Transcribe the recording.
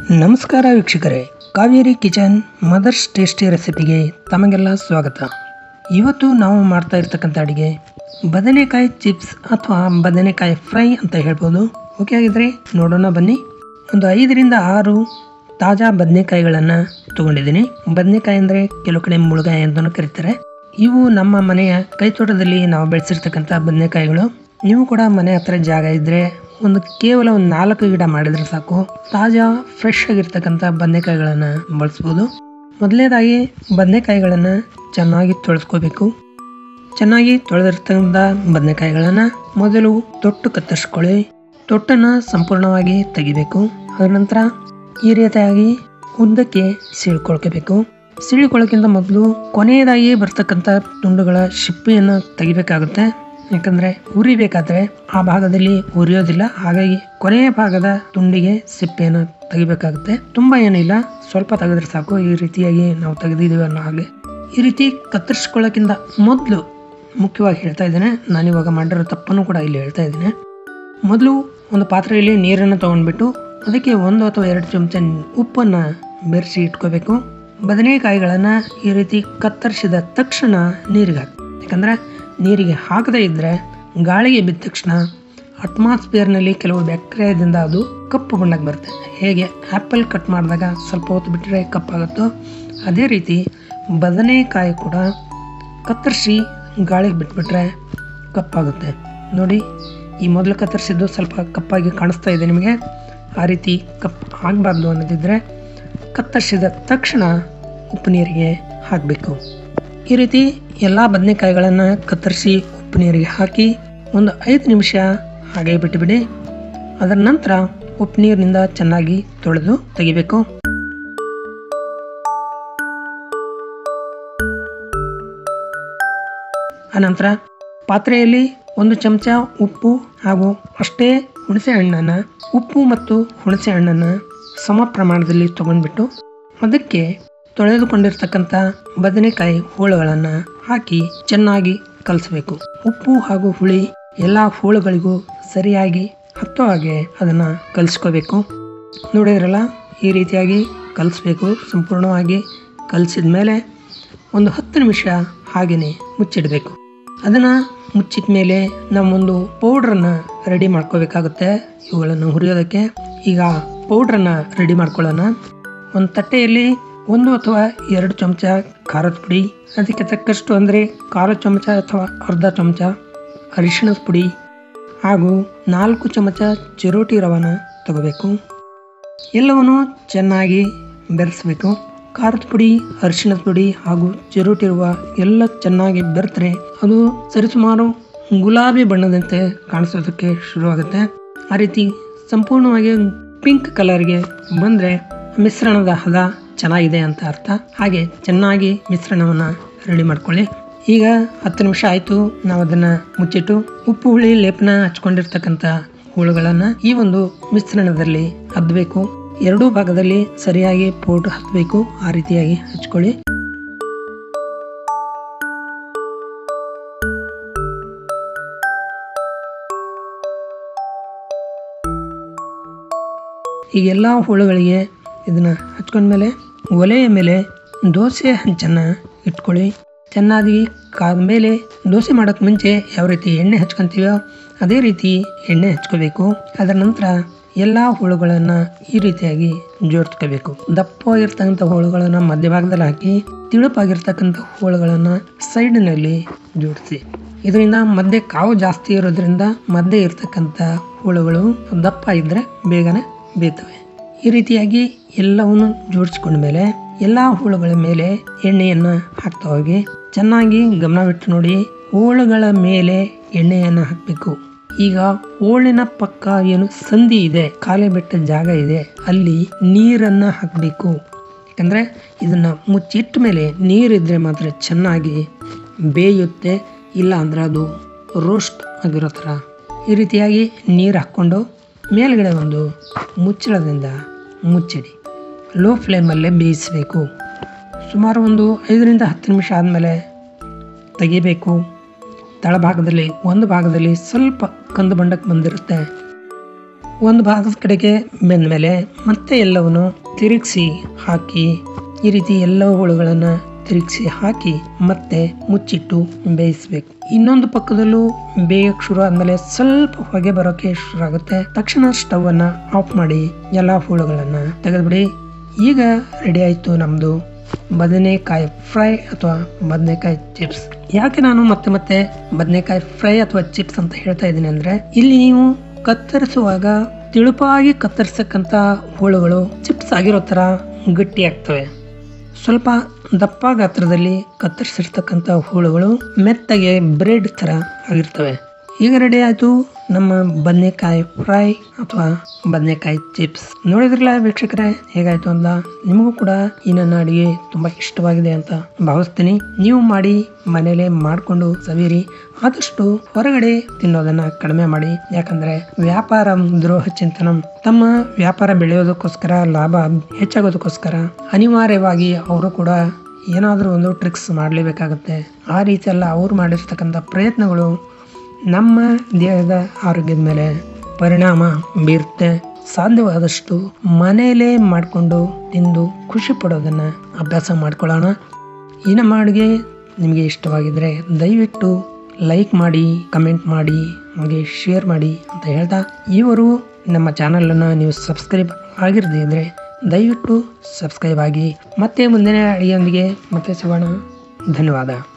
ನಮಸ್ಕಾರ ವೀಕ್ಷಕರೇ Kaveri kitchen mother's tasty ರೆಸಿಪಿಗೆ ತಮಗೆಲ್ಲ ಸ್ವಾಗತ ಇವತ್ತು ನಾವು ಮಾಡ್ತಾ ಇರ್ತಕ್ಕಂಥ ಅಡುಗೆ ಬದನೆಕಾಯಿ ಚಿಪ್ಸ್ ಅಥವಾ ಬದನೆಕಾಯಿ ಫ್ರೈ ಅಂತ ಹೇಳ್ಬೋದು ಓಕೆ ಆಗಿದ್ರೆ ನೋಡೋಣ ಬನ್ನಿ ಒಂದು ಐದರಿಂದ ಆರು ತಾಜಾ ಬದನೆಕಾಯಿಗಳನ್ನು ತೊಗೊಂಡಿದ್ದೀನಿ ಬದನೆಕಾಯಿ ಅಂದರೆ ಕೆಲವು ಕಡೆ ಮುಳುಗಾಯಿ ಅಂತಲೂ ಕರೀತಾರೆ ಇವು ನಮ್ಮ ಮನೆಯ ಕೈತೋಟದಲ್ಲಿ ನಾವು ಬೆಳೆಸಿರ್ತಕ್ಕಂಥ ಬದನೆಕಾಯಿಗಳು ನೀವು ಕೂಡ ಮನೆ ಹತ್ರ ಜಾಗ ಇದ್ದರೆ ಒಂದು ಕೇವಲ ಒಂದು ನಾಲ್ಕು ಗಿಡ ಮಾಡಿದ್ರೆ ಸಾಕು ತಾಜಾ ಫ್ರೆಶ್ ಆಗಿರ್ತಕ್ಕಂಥ ಬದನೆಕಾಯಿಗಳನ್ನು ಬಳಸ್ಬೋದು ಮೊದಲನೇದಾಗಿ ಬದನೆಕಾಯಿಗಳನ್ನು ಚೆನ್ನಾಗಿ ತೊಳೆಸ್ಕೋಬೇಕು ಚೆನ್ನಾಗಿ ತೊಳೆದಿರ್ತಕ್ಕಂಥ ಬದನೆಕಾಯಿಗಳನ್ನು ಮೊದಲು ತೊಟ್ಟು ಕತ್ತರಿಸ್ಕೊಳ್ಳಿ ತೊಟ್ಟನ್ನು ಸಂಪೂರ್ಣವಾಗಿ ತೆಗಿಬೇಕು ಅದರ ನಂತರ ಈ ರೀತಿಯಾಗಿ ಉದ್ದಕ್ಕೆ ಸೀಳ್ಕೊಳ್ಕೋಬೇಕು ಸೀಳ್ಕೊಳ್ಳೋಕ್ಕಿಂತ ಮೊದಲು ಕೊನೆಯದಾಗಿ ಬರ್ತಕ್ಕಂಥ ತುಂಡುಗಳ ಶಿಪ್ಪಿಯನ್ನು ತೆಗಿಬೇಕಾಗುತ್ತೆ ಯಾಕಂದ್ರೆ ಉರಿಬೇಕಾದ್ರೆ ಆ ಭಾಗದಲ್ಲಿ ಉರಿಯೋದಿಲ್ಲ ಹಾಗಾಗಿ ಕೊನೆಯ ಭಾಗದ ತುಂಡಿಗೆ ಸಿಪ್ಪೆಯನ್ನು ತೆಗಿಬೇಕಾಗುತ್ತೆ ತುಂಬಾ ಏನಿಲ್ಲ ಸ್ವಲ್ಪ ತೆಗೆದ್ರೆ ಸಾಕು ಈ ರೀತಿಯಾಗಿ ನಾವು ತೆಗೆದಿದ್ದೀವಿ ಅನ್ನೋ ಹಾಗೆ ಈ ರೀತಿ ಕತ್ತರಿಸ್ಕೊಳ್ಳೋಕ್ಕಿಂತ ಮೊದಲು ಮುಖ್ಯವಾಗಿ ಹೇಳ್ತಾ ಇದ್ದೇನೆ ನಾನಿವಾಗ ಮಾಡಿರೋ ತಪ್ಪನ್ನು ಕೂಡ ಇಲ್ಲಿ ಹೇಳ್ತಾ ಇದ್ದೇನೆ ಮೊದಲು ಒಂದು ಪಾತ್ರೆಯಲ್ಲಿ ನೀರನ್ನು ತಗೊಂಡ್ಬಿಟ್ಟು ಅದಕ್ಕೆ ಒಂದು ಅಥವಾ ಎರಡು ಚಮಚ ಉಪ್ಪನ್ನು ಬೆರೆಸಿ ಇಟ್ಕೋಬೇಕು ಬದನೆಕಾಯಿಗಳನ್ನು ಈ ರೀತಿ ಕತ್ತರಿಸಿದ ತಕ್ಷಣ ನೀರಿಗೆ ಹಾಕಿ ಯಾಕಂದರೆ ನೀರಿಗೆ ಹಾಕದೇ ಇದ್ದರೆ ಗಾಳಿಗೆ ಬಿದ್ದ ತಕ್ಷಣ ಅಟ್ಮಾಸ್ಫಿಯರ್ನಲ್ಲಿ ಕೆಲವು ಬ್ಯಾಕ್ಟೀರಿಯಾದಿಂದ ಅದು ಕಪ್ಪು ಬಣ್ಣಕ್ಕೆ ಬರುತ್ತೆ ಹೇಗೆ ಆ್ಯಪಲ್ ಕಟ್ ಮಾಡಿದಾಗ ಸ್ವಲ್ಪ ಹೊತ್ತು ಬಿಟ್ಟರೆ ಕಪ್ಪಾಗುತ್ತೋ ಅದೇ ರೀತಿ ಬದನೆಕಾಯಿ ಕೂಡ ಕತ್ತರಿಸಿ ಗಾಳಿಗೆ ಬಿಟ್ಬಿಟ್ರೆ ಕಪ್ಪಾಗುತ್ತೆ ನೋಡಿ ಈ ಮೊದಲು ಕತ್ತರಿಸಿದ್ದು ಸ್ವಲ್ಪ ಕಪ್ಪಾಗಿ ಕಾಣಿಸ್ತಾ ಇದೆ ನಿಮಗೆ ಆ ರೀತಿ ಕಪ್ ಆಗಬಾರ್ದು ಅನ್ನೋದಿದ್ದರೆ ಕತ್ತರಿಸಿದ ತಕ್ಷಣ ಉಪ್ಪು ನೀರಿಗೆ ಹಾಕಬೇಕು ಈ ರೀತಿ ಎಲ್ಲ ಬದನೆಕಾಯಿಗಳನ್ನು ಕತ್ತರಿಸಿ ಉಪ್ಪು ನೀರಿಗೆ ಹಾಕಿ ಒಂದು ಐದು ನಿಮಿಷ ಹಾಗೆ ಬಿಟ್ಟುಬಿಡಿ ಅದರ ನಂತರ ಉಪ್ಪು ನೀರಿನಿಂದ ಚೆನ್ನಾಗಿ ತೊಳೆದು ತೆಗಿಬೇಕು ಅನಂತರ ಪಾತ್ರೆಯಲ್ಲಿ ಒಂದು ಚಮಚ ಉಪ್ಪು ಹಾಗೂ ಅಷ್ಟೇ ಹುಣಸೆ ಹಣ್ಣನ್ನು ಉಪ್ಪು ಮತ್ತು ಹುಣಸೆ ಹಣ್ಣನ್ನು ಸಮ ಪ್ರಮಾಣದಲ್ಲಿ ತಗೊಂಡ್ಬಿಟ್ಟು ಅದಕ್ಕೆ ತೊಳೆದುಕೊಂಡಿರ್ತಕ್ಕಂಥ ಬದನೆಕಾಯಿ ಹೋಳುಗಳನ್ನು ಹಾಕಿ ಚೆನ್ನಾಗಿ ಕಲಿಸ್ಬೇಕು ಉಪ್ಪು ಹಾಗೂ ಹುಳಿ ಎಲ್ಲ ಹೋಳುಗಳಿಗೂ ಸರಿಯಾಗಿ ಹತ್ತೋ ಹಾಗೆ ಅದನ್ನು ಕಲಿಸ್ಕೋಬೇಕು ನೋಡಿದ್ರಲ್ಲ ಈ ರೀತಿಯಾಗಿ ಕಲಿಸ್ಬೇಕು ಸಂಪೂರ್ಣವಾಗಿ ಕಲಿಸಿದ ಮೇಲೆ ಒಂದು ಹತ್ತು ನಿಮಿಷ ಹಾಗೆಯೇ ಮುಚ್ಚಿಡಬೇಕು ಅದನ್ನು ಮುಚ್ಚಿದ ಮೇಲೆ ನಾವೊಂದು ಪೌಡ್ರನ್ನು ರೆಡಿ ಮಾಡ್ಕೋಬೇಕಾಗುತ್ತೆ ಇವುಗಳನ್ನು ಹುರಿಯೋದಕ್ಕೆ ಈಗ ಪೌಡ್ರನ್ನು ರೆಡಿ ಮಾಡ್ಕೊಳ್ಳೋಣ ಒಂದು ತಟ್ಟೆಯಲ್ಲಿ ಒಂದು ಅಥವಾ ಎರಡು ಚಮಚ ಖಾರದ ಪುಡಿ ಅದಕ್ಕೆ ತಕ್ಕಷ್ಟು ಅಂದರೆ ಖಾರ ಚಮಚ ಅಥವಾ ಅರ್ಧ ಚಮಚ ಅರಿಶಿಣದ ಪುಡಿ ಹಾಗೂ ನಾಲ್ಕು ಚಮಚ ಚಿರೋಟಿ ರವನ ತಗೋಬೇಕು ಎಲ್ಲವನ್ನು ಚೆನ್ನಾಗಿ ಬೆರೆಸಬೇಕು ಖಾರದ ಪುಡಿ ಅರಿಶಿಣದ ಪುಡಿ ಹಾಗೂ ಚಿರೋಟಿರುವ ಎಲ್ಲ ಚೆನ್ನಾಗಿ ಬೆರೆತರೆ ಅದು ಸರಿಸುಮಾರು ಗುಲಾಬಿ ಬಣ್ಣದಂತೆ ಕಾಣಿಸೋದಕ್ಕೆ ಶುರುವಾಗುತ್ತೆ ಆ ರೀತಿ ಸಂಪೂರ್ಣವಾಗಿ ಪಿಂಕ್ ಕಲರ್ಗೆ ಬಂದರೆ ಮಿಶ್ರಣದ ಹದ ಚೆನ್ನಾಗಿದೆ ಅಂತ ಅರ್ಥ ಹಾಗೆ ಚೆನ್ನಾಗಿ ಮಿಶ್ರಣವನ್ನು ರೆಡಿ ಮಾಡ್ಕೊಳ್ಳಿ ಈಗ ಹತ್ತು ನಿಮಿಷ ಆಯಿತು ನಾವು ಅದನ್ನು ಮುಚ್ಚಿಟ್ಟು ಉಪ್ಪು ಹುಳಿ ಲೇಪನ ಹಚ್ಕೊಂಡಿರ್ತಕ್ಕಂಥ ಹುಳುಗಳನ್ನು ಈ ಒಂದು ಮಿಶ್ರಣದಲ್ಲಿ ಹದ್ದಬೇಕು ಎರಡೂ ಭಾಗದಲ್ಲಿ ಸರಿಯಾಗಿ ಪೌಡ್ರ್ ಹತ್ತಬೇಕು ಆ ರೀತಿಯಾಗಿ ಹಚ್ಕೊಳ್ಳಿ ಈ ಎಲ್ಲ ಹುಳುಗಳಿಗೆ ಇದನ್ನು ಹಚ್ಕೊಂಡ್ಮೇಲೆ ಒಲೆಯ ಮೇಲೆ ದೋಸೆ ಹಂಚನ್ನು ಇಟ್ಕೊಳ್ಳಿ ಚೆನ್ನಾಗಿ ಕಾದ ಮೇಲೆ ದೋಸೆ ಮಾಡೋಕ್ಕೆ ಮುಂಚೆ ಯಾವ ರೀತಿ ಎಣ್ಣೆ ಹಚ್ಕೊತೀವೋ ಅದೇ ರೀತಿ ಎಣ್ಣೆ ಹಚ್ಕೋಬೇಕು ಅದರ ನಂತರ ಎಲ್ಲ ಹುಳುಗಳನ್ನು ಈ ರೀತಿಯಾಗಿ ಜೋಡಿಸ್ಕೋಬೇಕು ದಪ್ಪವಾಗಿರ್ತಕ್ಕಂಥ ಹುಳುಗಳನ್ನು ಮಧ್ಯಭಾಗದಲ್ಲಿ ಹಾಕಿ ತಿಳುಪಾಗಿರ್ತಕ್ಕಂಥ ಹುಳುಗಳನ್ನು ಸೈಡ್ನಲ್ಲಿ ಜೋಡಿಸಿ ಇದರಿಂದ ಮಧ್ಯೆ ಕಾವು ಜಾಸ್ತಿ ಇರೋದ್ರಿಂದ ಮಧ್ಯೆ ಇರ್ತಕ್ಕಂಥ ಹುಳುಗಳು ದಪ್ಪ ಇದ್ದರೆ ಬೇಗನೆ ಬೇಯ್ತವೆ ಈ ರೀತಿಯಾಗಿ ಎಲ್ಲವನ್ನು ಜೋಡಿಸ್ಕೊಂಡ ಮೇಲೆ ಎಲ್ಲ ಹುಳುಗಳ ಮೇಲೆ ಎಣ್ಣೆಯನ್ನು ಹಾಕ್ತಾ ಹೋಗಿ ಚೆನ್ನಾಗಿ ಗಮನವಿಟ್ಟು ನೋಡಿ ಹೋಳುಗಳ ಮೇಲೆ ಎಣ್ಣೆಯನ್ನು ಹಾಕಬೇಕು ಈಗ ಹೋಳಿನ ಪಕ್ಕ ಏನು ಸಂಧಿ ಇದೆ ಖಾಲಿ ಬೆಟ್ಟ ಜಾಗ ಇದೆ ಅಲ್ಲಿ ನೀರನ್ನ ಹಾಕಬೇಕು ಯಾಕಂದ್ರೆ ಇದನ್ನ ಮುಚ್ಚಿಟ್ಟ ಮೇಲೆ ನೀರಿದ್ರೆ ಮಾತ್ರ ಚೆನ್ನಾಗಿ ಬೇಯುತ್ತೆ ಇಲ್ಲ ಅಂದ್ರೆ ಅದು ರೋಸ್ಟ್ ಆಗಿರೋ ಥರ ಈ ರೀತಿಯಾಗಿ ನೀರು ಹಾಕ್ಕೊಂಡು ಮೇಲ್ಗಡೆ ಒಂದು ಮುಚ್ಚಳದಿಂದ ಮುಚ್ಚಿಡಿ ಲೋ ಫ್ಲೇಮಲ್ಲೇ ಬೇಯಿಸಬೇಕು ಸುಮಾರು ಒಂದು ಐದರಿಂದ ಹತ್ತು ನಿಮಿಷ ಆದಮೇಲೆ ತೆಗಿಬೇಕು ತಳಭಾಗದಲ್ಲಿ ಒಂದು ಭಾಗದಲ್ಲಿ ಸ್ವಲ್ಪ ಕಂದು ಬಣ್ಣಕ್ಕೆ ಬಂದಿರುತ್ತೆ ಒಂದು ಭಾಗದ ಕಡೆಗೆ ಬೆಂದ ಮೇಲೆ ಮತ್ತೆ ಎಲ್ಲವನ್ನು ತಿರುಗಿಸಿ ಹಾಕಿ ಈ ರೀತಿ ಎಲ್ಲ ಹುಳುಗಳನ್ನು ತಿರುಗಿಸಿ ಹಾಕಿ ಮತ್ತೆ ಮುಚ್ಚಿಟ್ಟು ಬೇಯಿಸ್ಬೇಕು ಇನ್ನೊಂದು ಪಕ್ಕದಲ್ಲೂ ಬೇಯಕ್ಕೆ ಶುರು ಆದ್ಮೇಲೆ ಸ್ವಲ್ಪ ಹೊಗೆ ಬರೋಕೆ ಶುರು ಆಗುತ್ತೆ ತಕ್ಷಣ ಸ್ಟವ್ ಅನ್ನ ಆಫ್ ಮಾಡಿ ಎಲ್ಲಾ ಹುಳುಗಳನ್ನ ತೆಗೆದ್ಬಿಡಿ ಈಗ ರೆಡಿ ಆಯ್ತು ನಮ್ದು ಬದನೆಕಾಯಿ ಫ್ರೈ ಅಥವಾ ಬದನೆಕಾಯಿ ಚಿಪ್ಸ್ ಯಾಕೆ ನಾನು ಮತ್ತೆ ಮತ್ತೆ ಬದನೆಕಾಯಿ ಫ್ರೈ ಅಥವಾ ಚಿಪ್ಸ್ ಅಂತ ಹೇಳ್ತಾ ಇದ್ದೀನಿ ಅಂದ್ರೆ ಇಲ್ಲಿ ನೀವು ಕತ್ತರಿಸುವಾಗ ತಿಳುಪಾಗಿ ಕತ್ತರಿಸಕ್ಕಂತ ಹುಳುಗಳು ಚಿಪ್ಸ್ ಆಗಿರೋ ತರ ಗಟ್ಟಿ ಆಗ್ತವೆ ಸ್ವಲ್ಪ ದಪ್ಪ ಗಾತ್ರದಲ್ಲಿ ಕತ್ತರಿಸಿರ್ತಕ್ಕಂಥ ಹುಳುಗಳು ಮೆತ್ತಗೆ ಬ್ರೆಡ್ ಥರ ಆಗಿರ್ತವೆ ಈಗ ರೆಡಿ ಆಯಿತು ನಮ್ಮ ಬದನೆಕಾಯಿ ಫ್ರೈ ಅಥವಾ ಬದನೆಕಾಯಿ ಚಿಪ್ಸ್ ನೋಡಿದ್ರಲ್ಲ ವೀಕ್ಷಕರೇ ಹೇಗಾಯ್ತು ಅಂತ ನಿಮಗೂ ಕೂಡ ಈ ನನ್ನ ಅಡುಗೆ ತುಂಬ ಇಷ್ಟವಾಗಿದೆ ಅಂತ ಭಾವಿಸ್ತೀನಿ ನೀವು ಮಾಡಿ ಮನೇಲೆ ಮಾಡಿಕೊಂಡು ಸವಿರಿ ಆದಷ್ಟು ಹೊರಗಡೆ ತಿನ್ನೋದನ್ನ ಕಡಿಮೆ ಮಾಡಿ ಯಾಕಂದ್ರೆ ವ್ಯಾಪಾರ ದ್ರೋಹ ಚಿಂತನಂ ತಮ್ಮ ವ್ಯಾಪಾರ ಬೆಳೆಯೋದಕ್ಕೋಸ್ಕರ ಲಾಭ ಹೆಚ್ಚಾಗೋದಕ್ಕೋಸ್ಕರ ಅನಿವಾರ್ಯವಾಗಿ ಅವರು ಕೂಡ ಏನಾದರೂ ಒಂದು ಟ್ರಿಕ್ಸ್ ಮಾಡಲೇಬೇಕಾಗತ್ತೆ ಆ ರೀತಿ ಎಲ್ಲ ಅವ್ರು ಮಾಡಿರ್ತಕ್ಕಂಥ ಪ್ರಯತ್ನಗಳು ನಮ್ಮ ದೇಹದ ಆರೋಗ್ಯದ ಮೇಲೆ ಪರಿಣಾಮ ಬೀರುತ್ತೆ ಸಾಧ್ಯವಾದಷ್ಟು ಮನೆಯಲ್ಲೇ ಮಾಡಿಕೊಂಡು ತಿಂದು ಖುಷಿ ಪಡೋದನ್ನ ಅಭ್ಯಾಸ ಮಾಡ್ಕೊಳ್ಳೋಣ ಈ ನಮ್ಮ ಅಡುಗೆ ನಿಮಗೆ ಇಷ್ಟವಾಗಿದ್ರೆ ದಯವಿಟ್ಟು ಲೈಕ್ ಮಾಡಿ ಕಮೆಂಟ್ ಮಾಡಿ ಹಾಗೆ ಶೇರ್ ಮಾಡಿ ಅಂತ ಹೇಳ್ತಾ ಇವರು ನಮ್ಮ ಚಾನಲನ್ನು ನೀವು ಸಬ್ಸ್ಕ್ರೈಬ್ ಆಗಿರದೇ ಇದ್ರೆ ದಯವಿಟ್ಟು ಸಬ್ಸ್ಕ್ರೈಬ್ ಆಗಿ ಮತ್ತೆ ಮುಂದಿನ ಅಡಿಗೆಯೊಂದಿಗೆ ಮತ್ತೆ ಸಿಗೋಣ ಧನ್ಯವಾದ